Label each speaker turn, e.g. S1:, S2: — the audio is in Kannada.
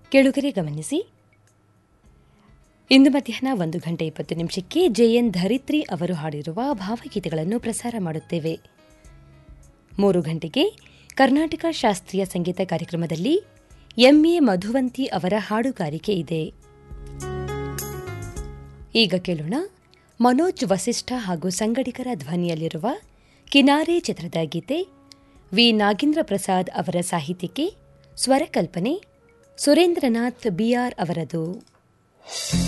S1: ಕೆಳುಗರೆ ಗಮನಿಸಿ ಇಂದು ಮಧ್ಯಾಹ್ನ ಒಂದು ಗಂಟೆ ಇಪ್ಪತ್ತು ನಿಮಿಷಕ್ಕೆ ಜೆಎನ್ ಧರಿತ್ರಿ ಅವರು ಹಾಡಿರುವ ಭಾವಗೀತೆಗಳನ್ನು ಪ್ರಸಾರ ಮಾಡುತ್ತೇವೆ ಮೂರು ಗಂಟೆಗೆ ಕರ್ನಾಟಕ ಶಾಸ್ತ್ರೀಯ ಸಂಗೀತ ಕಾರ್ಯಕ್ರಮದಲ್ಲಿ ಎಂಎ ಮಧುವಂತಿ ಅವರ ಹಾಡುಗಾರಿಕೆ ಇದೆ ಈಗ ಕೇಳೋಣ ಮನೋಜ್ ವಸಿಷ್ಠ ಹಾಗೂ ಸಂಗಡಿಗರ ಧ್ವನಿಯಲ್ಲಿರುವ ಕಿನಾರೆ ಚಿತ್ರದ ಗೀತೆ ವಿ ನಾಗೇಂದ್ರ ಪ್ರಸಾದ್ ಅವರ ಸಾಹಿತ್ಯಕ್ಕೆ ಸ್ವರಕಲ್ಪನೆ ಸುರೇಂದ್ರನಾಥ್ ಬಿಆರ್ ಅವರದು